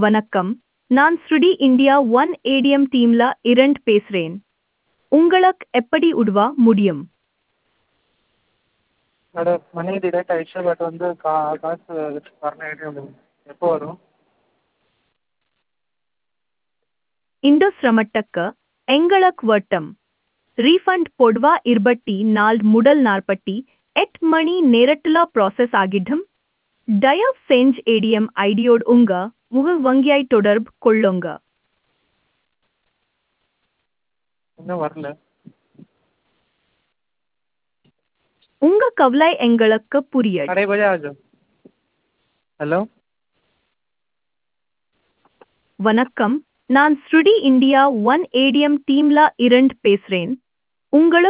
வணக்கம் நான் ஸ்ருடி இந்தியா ஒன் ஏடிஎம் டீம்ல இரண்ட் பேசுறேன் உங்களுக்கு எப்படி உதவ முடியும் மேடம் மணி டிடெக்ட் ஆயிடுச்சு பட் வந்து கா காசு வரணும் ஏடிஎம் எப்போ வரும் இந்த சிரமத்துக்கு எங்களுக்கு வட்டம் ரீஃபண்ட் பொதுவா இருபத்தி நாள் முதல் நாற்பத்தி எட்டு மணி நேரத்துல ப்ராசஸ் ஆகிடும் தயவு செஞ்சு ஏடிஎம் ஐடியோடு உங்க முக வங்கியாய் தொடர்பு கொள்ளுங்க இன்னும் வரல உங்க கவலை எங்களுக்கு புரியுது अढ़ाई बजे आ जाओ हेलो வணக்கம் நான் ஸ்ருடி இந்தியா ஒன் ஏடிஎம் டீம்ல இரண்ட் பேசுறேன் உங்களுக்கு